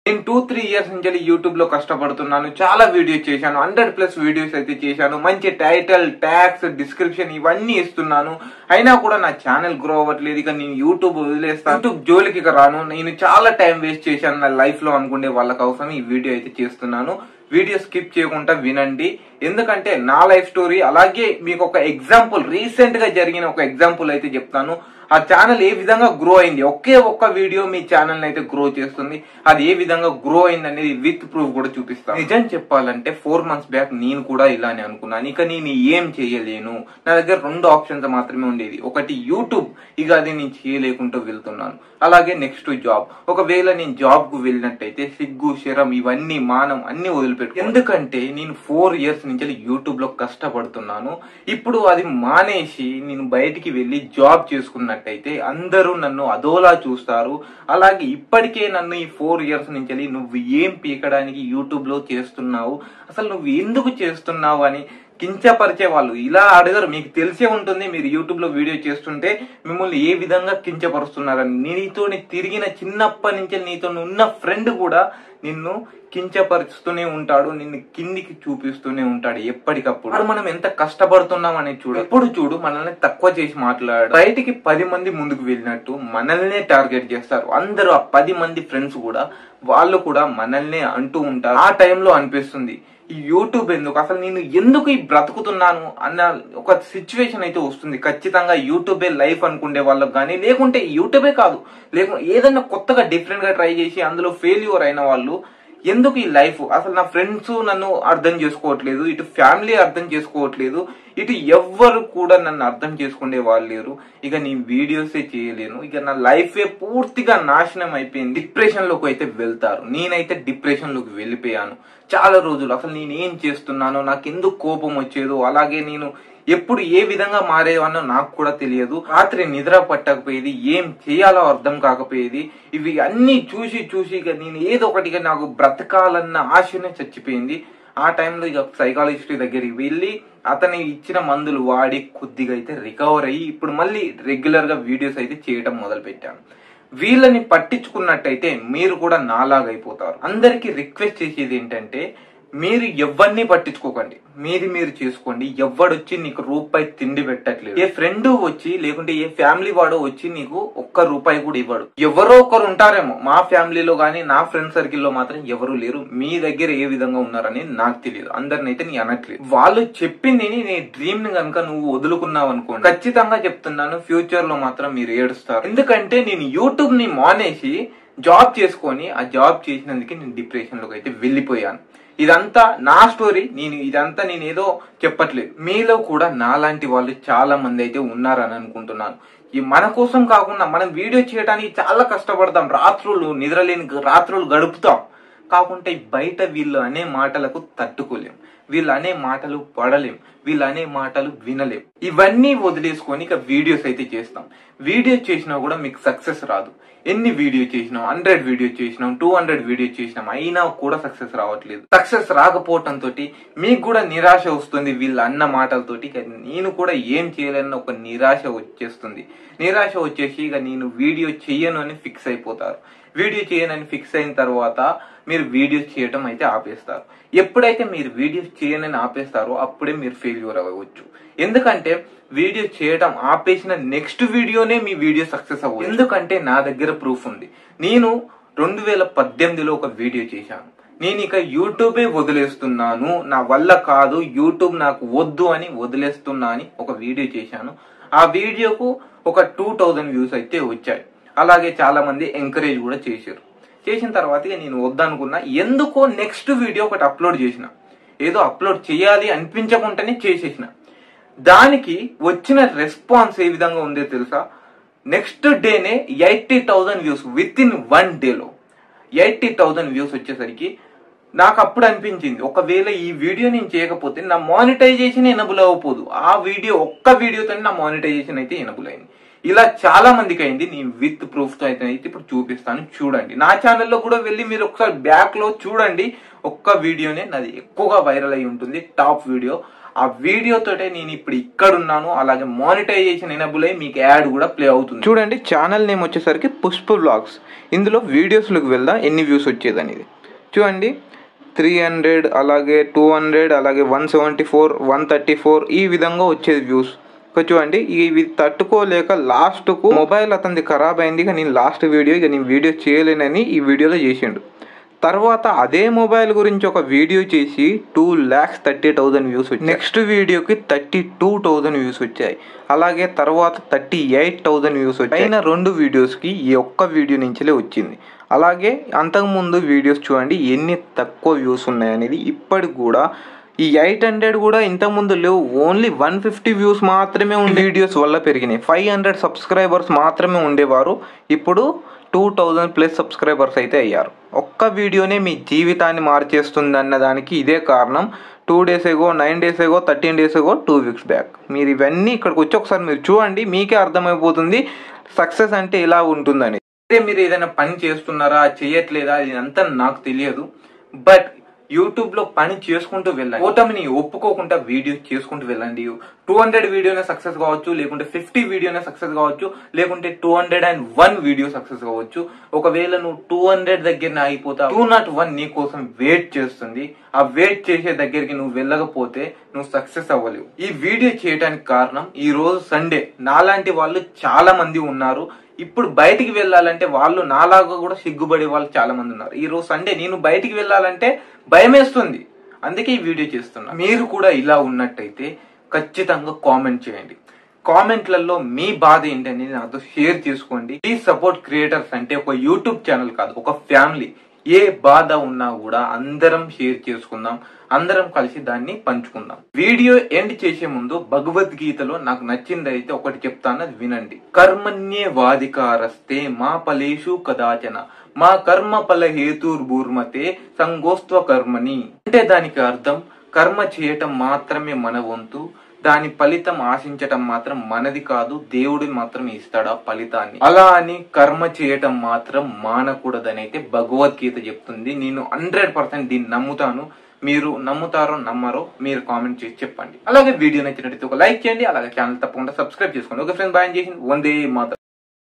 నేను two three years నుంచి YouTube లో కష్టపడుతున్నాను చాలా వీడియోస్ చేశాను హండ్రెడ్ ప్లస్ వీడియోస్ అయితే చేశాను మంచి టైటిల్ ట్యాగ్స్ డిస్క్రిప్షన్ ఇవన్నీ ఇస్తున్నాను అయినా కూడా నా ఛానల్ గ్రో అవ్వట్లేదు ఇక నేను యూట్యూబ్ వదిలేస్తాను యూట్యూబ్ జోలికి ఇక రాను నేను చాలా టైం వేస్ట్ చేశాను నా లైఫ్ లో అనుకునే వాళ్ళ కోసం ఈ వీడియో అయితే చేస్తున్నాను వీడియో స్కిప్ చేయకుండా వినండి ఎందుకంటే నా లైఫ్ స్టోరీ అలాగే మీకు ఒక ఎగ్జాంపుల్ రీసెంట్ గా జరిగిన ఒక ఎగ్జాంపుల్ అయితే చెప్తాను ఆ ఛానల్ ఏ విధంగా గ్రో అయింది ఒకే ఒక్క వీడియో మీ ఛానల్ అయితే గ్రో చేస్తుంది అది ఏ విధంగా గ్రో అయింది అనేది విత్ ప్రూఫ్ కూడా చూపిస్తాను నిజం చెప్పాలంటే ఫోర్ మంత్స్ బ్యాక్ నేను కూడా ఇలానే అనుకున్నాను ఇక నేను ఏం చేయలేను నా దగ్గర రెండు ఆప్షన్స్ మాత్రమే ఉండేది ఒకటి యూట్యూబ్ ఇక అది నేను చేయలేకుంటూ వెళ్తున్నాను అలాగే నెక్స్ట్ జాబ్ ఒకవేళ నేను జాబ్ కు వెళ్ళినట్టయితే సిగ్గు శరం ఇవన్నీ మానం అన్ని వదిలిపెట్టు ఎందుకంటే నేను ఫోర్ ఇయర్స్ నుంచి యూట్యూబ్ లో కష్టపడుతున్నాను ఇప్పుడు అది మానేసి నేను బయటికి వెళ్ళి జాబ్ చేసుకున్నట్టయితే అందరూ నన్ను అదోలా చూస్తారు అలాగే ఇప్పటికే నన్ను ఈ ఫోర్ ఇయర్స్ నుంచి నువ్వు ఏం పీకడానికి యూట్యూబ్ లో చేస్తున్నావు అసలు నువ్వు ఎందుకు చేస్తున్నావు అని కించపరిచే వాళ్ళు ఇలా అడగరు మీకు తెలిసే ఉంటుంది మీరు యూట్యూబ్ లో వీడియో చేస్తుంటే మిమ్మల్ని ఏ విధంగా కించపరుస్తున్నారని నీతో తిరిగిన చిన్నప్పటి నుంచి నీతో ఉన్న ఫ్రెండ్ కూడా నిన్ను కించపరుస్తూనే ఉంటాడు నిన్ను కిందికి చూపిస్తూనే ఉంటాడు ఎప్పటికప్పుడు వాడు మనం ఎంత కష్టపడుతున్నాం అనేది చూడు ఎప్పుడు చూడు మనల్ని తక్కువ చేసి మాట్లాడు బయటికి పది మంది ముందుకు వెళ్ళినట్టు మనల్నే టార్గెట్ చేస్తారు అందరూ ఆ పది మంది ఫ్రెండ్స్ కూడా వాళ్ళు కూడా మనల్నే అంటూ ఉంటారు ఆ టైంలో అనిపిస్తుంది ఈ యూట్యూబ్ ఎందుకు అసలు నేను ఎందుకు ఈ బ్రతుకుతున్నాను అన్న ఒక సిచ్యువేషన్ అయితే వస్తుంది ఖచ్చితంగా యూట్యూబే లైఫ్ అనుకునే వాళ్ళకి కానీ లేకుంటే యూట్యూబే కాదు లేకుంటే ఏదైనా కొత్తగా డిఫరెంట్ గా ట్రై చేసి అందులో ఫెయిల్యూర్ అయిన వాళ్ళు ఎందుకు ఈ లైఫ్ అసలు నా ఫ్రెండ్స్ నన్ను అర్థం చేసుకోవట్లేదు ఇటు ఫ్యామిలీ అర్థం చేసుకోవట్లేదు ఇటు ఎవ్వరు కూడా నన్ను అర్థం చేసుకునే వాళ్ళు లేరు ఇక నీ వీడియోసే చేయలేను ఇక నా లైఫే పూర్తిగా నాశనం అయిపోయింది డిప్రెషన్ లోకి అయితే వెళ్తారు నేనైతే డిప్రెషన్ లోకి వెళ్ళిపోయాను చాలా రోజులు అసలు నేను ఏం చేస్తున్నానో నాకు ఎందుకు కోపం వచ్చేదో అలాగే నేను ఎప్పుడు ఏ విధంగా మారేవన్నో నాకు కూడా తెలియదు రాత్రి నిద్ర పట్టకపోయేది ఏం చేయాలో అర్థం కాకపోయేది ఇవి అన్ని చూసి చూసి ఇక నేను ఏదో ఒకటిగా నాకు బ్రతకాలన్న ఆశనే చచ్చిపోయింది ఆ టైంలో ఇక సైకాలజిస్ట్ దగ్గరికి వెళ్ళి అతని ఇచ్చిన మందులు వాడి కొద్దిగా అయితే రికవర్ అయ్యి ఇప్పుడు మళ్ళీ రెగ్యులర్ గా వీడియోస్ అయితే చేయడం మొదలు పెట్టాను వీళ్ళని పట్టించుకున్నట్టయితే మీరు కూడా నాలాగైపోతారు అందరికి రిక్వెస్ట్ చేసేది ఏంటంటే మీరు ఎవరిని పట్టించుకోకండి మీది మీరు చేసుకోండి ఎవడొచ్చి నీకు రూపాయి తిండి పెట్టట్లేదు ఏ ఫ్రెండ్ వచ్చి లేకుంటే ఏ ఫ్యామిలీ వాడు వచ్చి నీకు ఒక్క రూపాయి కూడా ఇవ్వడు ఎవరో ఒకరు ఉంటారేమో మా ఫ్యామిలీలో గానీ నా ఫ్రెండ్ సర్కిల్ లో మాత్రం ఎవరు లేరు మీ దగ్గర ఏ విధంగా ఉన్నారని నాకు తెలియదు అందరిని అయితే నీ అనట్లేదు వాళ్ళు చెప్పింది నీ డ్రీమ్ ని కనుక నువ్వు వదులుకున్నావు అనుకోండి ఖచ్చితంగా చెప్తున్నాను ఫ్యూచర్ లో మాత్రం మీరు ఏడుస్తారు ఎందుకంటే నేను యూట్యూబ్ ని మానేసి జాబ్ చేసుకొని ఆ జాబ్ చేసినందుకే నేను డిప్రెషన్ లోకి అయితే వెళ్ళిపోయాను ఇదంతా నా స్టోరీ నేను ఇదంతా నేను ఏదో చెప్పట్లేదు మీలో కూడా నాలాంటి వాళ్ళు చాలా మంది అయితే ఉన్నారని అనుకుంటున్నాను ఈ మన కోసం కాకుండా మనం వీడియో చేయడానికి చాలా కష్టపడతాం రాత్రులు నిద్రలేని రాత్రులు గడుపుతాం కాకుంటే బయట వీళ్ళు అనే మాటలకు తట్టుకోలేం వీళ్ళు అనే మాటలు పడలేం వీళ్ళు అనే మాటలు వినలేం ఇవన్నీ వదిలేసుకొని ఇక వీడియోస్ అయితే చేస్తాం వీడియో చేసినా కూడా మీకు సక్సెస్ రాదు ఎన్ని వీడియో చేసినాం హండ్రెడ్ వీడియో చేసినాం టూ హండ్రెడ్ వీడియో చేసినాం అయినా కూడా సక్సెస్ రావట్లేదు సక్సెస్ రాకపోవటం తోటి మీకు కూడా నిరాశ వస్తుంది వీళ్ళ అన్న మాటలతోటి ఇక నేను కూడా ఏం చేయలేని ఒక నిరాశ వచ్చేస్తుంది నిరాశ వచ్చేసి ఇక నేను వీడియో చెయ్యను అని ఫిక్స్ అయిపోతారు వీడియో చేయనని ఫిక్స్ అయిన తర్వాత మీరు వీడియోస్ చేయటం అయితే ఆపేస్తారు ఎప్పుడైతే మీరు వీడియోస్ చేయనని ఆపేస్తారో అప్పుడే మీరు ఫెయిల్యూర్ అవ్వచ్చు ఎందుకంటే వీడియో చేయడం ఆపేసిన నెక్స్ట్ వీడియోనే మీ వీడియో సక్సెస్ అవ్వదు ఎందుకంటే నా దగ్గర ప్రూఫ్ ఉంది నేను రెండు వేల పద్దెనిమిదిలో ఒక వీడియో చేశాను నేను ఇక యూట్యూబే వదిలేస్తున్నాను నా వల్ల కాదు యూట్యూబ్ నాకు వద్దు అని వదిలేస్తున్నా అని ఒక వీడియో చేశాను ఆ వీడియోకు ఒక టూ థౌజండ్ వ్యూస్ అయితే వచ్చాయి అలాగే చాలా మంది ఎంకరేజ్ కూడా చేశారు చేసిన తర్వాత ఇక నేను వద్దనుకున్నా ఎందుకో నెక్స్ట్ వీడియో ఒకటి అప్లోడ్ చేసిన ఏదో అప్లోడ్ చేయాలి అనిపించకుండానే చేసేసిన దానికి వచ్చిన రెస్పాన్స్ ఏ విధంగా ఉందో తెలుసా నెక్స్ట్ డేనే eighty thousand views within one డేలో ఎయిటీ థౌజండ్ వ్యూస్ వచ్చేసరికి నాకు అప్పుడు అనిపించింది ఒకవేళ ఈ వీడియో నేను చేయకపోతే నా మానిటైజేషన్ ఎనబుల్ అవ్వకపోదు ఆ వీడియో ఒక్క వీడియోతో నా మానిటైజేషన్ అయితే ఎనబుల్ అయింది ఇలా చాలా మందికి అయింది నేను విత్ ప్రూఫ్ తో అయితే అయితే ఇప్పుడు చూపిస్తాను చూడండి నా ఛానల్లో కూడా వెళ్ళి మీరు ఒకసారి బ్యాక్ లో చూడండి ఒక్క వీడియోనే నాది ఎక్కువగా వైరల్ అయి ఉంటుంది టాప్ వీడియో ఆ వీడియోతోటే నేను ఇప్పుడు ఇక్కడ ఉన్నాను అలాగే మానిటైజేషన్ ఎనబుల్ అయ్యి మీకు యాడ్ కూడా ప్లే అవుతుంది చూడండి ఛానల్ నేమ్ వచ్చేసరికి పుష్ప బ్లాగ్స్ ఇందులో వీడియోస్లోకి వెళ్దా ఎన్ని వ్యూస్ వచ్చేది అనేది చూడండి త్రీ హండ్రెడ్ అలాగే టూ హండ్రెడ్ అలాగే one seventy four one thirty four ఈ విధంగా వచ్చేది వ్యూస్ ఇక చూడండి ఇవి తట్టుకోలేక లాస్ట్కు మొబైల్ అతనిది ఖరాబ్ అయింది ఇక నేను లాస్ట్ వీడియో ఇక నేను వీడియో చేయలేనని ఈ వీడియోలో చేసిండు తర్వాత అదే మొబైల్ గురించి ఒక వీడియో చేసి two lakhs thirty thousand views వచ్చాయి నెక్స్ట్ వీడియోకి థర్టీ టూ థౌజండ్ వ్యూస్ వచ్చాయి అలాగే తర్వాత థర్టీ ఎయిట్ థౌజండ్ వ్యూస్ వచ్చాయి అయిన రెండు వీడియోస్కి ఈ ఒక్క వీడియో నుంచిలే వచ్చింది అలాగే అంతకుముందు వీడియోస్ చూడండి ఎన్ని తక్కువ వ్యూస్ ఉన్నాయనేది ఇప్పటికి కూడా ఈ ఎయిట్ హండ్రెడ్ కూడా ఇంతకుముందు లేవు ఓన్లీ వన్ ఫిఫ్టీ వ్యూస్ మాత్రమే ఉండే వీడియోస్ వల్ల పెరిగినాయి ఫైవ్ హండ్రెడ్ సబ్స్క్రైబర్స్ మాత్రమే ఉండేవారు ఇప్పుడు టూ థౌజండ్ ప్లస్ సబ్స్క్రైబర్స్ అయితే అయ్యారు ఒక్క వీడియోనే మీ జీవితాన్ని మార్చేస్తుంది అన్న దానికి ఇదే కారణం two days ago nine days ago thirteen days ago two weeks back మీరు ఇవన్నీ ఇక్కడికి వచ్చి ఒకసారి మీరు చూడండి మీకే అర్థమైపోతుంది సక్సెస్ అంటే ఇలా ఉంటుందని అదే మీరు ఏదైనా పని చేస్తున్నారా చేయట్లేదా ఇదంతా నాకు తెలియదు బట్ యూట్యూబ్ లో పని చేసుకుంటూ వెళ్ళండి ఓటమిని ఒప్పుకోకుండా వీడియోస్ చేసుకుంటూ వెళ్ళండి టూ హండ్రెడ్ వీడియోనే సక్సెస్ కావచ్చు లేకుంటే ఫిఫ్టీ వీడియోనే సక్సెస్ కావచ్చు లేకుంటే two hundred and one video success కావచ్చు ఒకవేళ నువ్వు టూ హండ్రెడ్ దగ్గర ఆగిపోతా టూ నాట్ వన్ నీ కోసం వెయిట్ చేస్తుంది ఆ వెయిట్ చేసే దగ్గరికి నువ్వు వెళ్ళకపోతే నువ్వు సక్సెస్ అవ్వలేవు ఈ వీడియో చేయడానికి కారణం ఈ రోజు సండే నాలాంటి వాళ్ళు చాలా మంది ఉన్నారు ఇప్పుడు బయటికి వెళ్ళాలంటే వాళ్ళు నాలాగా కూడా సిగ్గుపడే వాళ్ళు చాలా మంది ఉన్నారు ఈ రోజు సండే నేను బయటికి వెళ్ళాలంటే భయమేస్తుంది అందుకే ఈ వీడియో చేస్తున్నా మీరు కూడా ఇలా ఉన్నట్టయితే ఖచ్చితంగా కామెంట్ చేయండి కామెంట్లలో మీ బాధ ఏంటనేది నాతో షేర్ చేసుకోండి ప్లీజ్ సపోర్ట్ క్రియేటర్స్ అంటే ఒక యూట్యూబ్ ఛానల్ కాదు ఒక ఫ్యామిలీ ఏ బాధ ఉన్నా కూడా అందరం షేర్ చేసుకుందాం అందరం కలిసి దాన్ని పంచుకుందాం వీడియో ఎండ్ చేసే ముందు భగవద్గీతలో నాకు నచ్చింది అయితే ఒకటి చెప్తాను అది వినండి కర్మణ్యే వాదికారస్తే మా ఫలేషు కదాచన మా కర్మ ఫల హేతుర్భూర్మతే సంగోస్త్వ కర్మని అంటే దానికి అర్థం కర్మ చేయటం మాత్రమే మన వంతు దాని ఫలితం ఆశించటం మాత్రం మనది కాదు దేవుడు మాత్రం ఇస్తాడు ఆ ఫలితాన్ని అలా అని కర్మ చేయటం మాత్రం మానకూడదని అయితే భగవద్గీత చెప్తుంది నేను హండ్రెడ్ పర్సెంట్ దీన్ని నమ్ముతాను మీరు నమ్ముతారో నమ్మరో మీరు కామెంట్ చేసి చెప్పండి అలాగే వీడియో నచ్చినట్లయితే ఒక లైక్ చేయండి అలాగే ఛానల్ తప్పకుండా సబ్స్క్రైబ్ చేసుకోండి ఒక ఫ్రెండ్ బాయ్ చేసి వందే మాత్రం